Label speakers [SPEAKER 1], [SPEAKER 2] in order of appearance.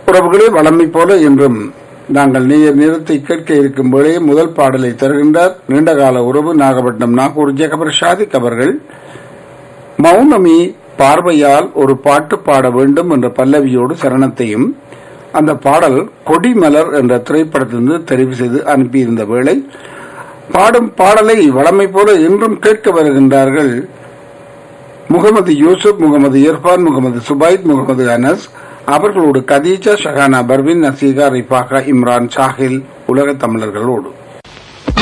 [SPEAKER 1] உறவுகளே வளமை போல இன்றும் நாங்கள் நேர் நேரத்தை கேட்க இருக்கும் வேளே முதல் பாடலை தருகின்றார் நீண்டகால உறவு நாகப்பட்டினம் நாகூர் ஜெகபர் ஷாதிக் அவர்கள் மௌனமி பார்வையால் ஒரு பாட்டு பாட வேண்டும் என்ற பல்லவியோடு சரணத்தையும் அந்த பாடல் கொடிமலர் என்ற திரைப்படத்திலிருந்து தெரிவு செய்து அனுப்பியிருந்த வேளை பாடும் பாடலை வளமை போல இன்றும் கேட்க வருகின்றார்கள் முகமது யூசுப் முகமது இர்ஃபான் முகமது சுபைத் முகமது அனஸ் அவர்களோடு கதீஜா ஷஹானா பர்வின் நசீகா ரிஃபாகா இம்ரான் ஷாஹில் உலக தமிழர்களோடு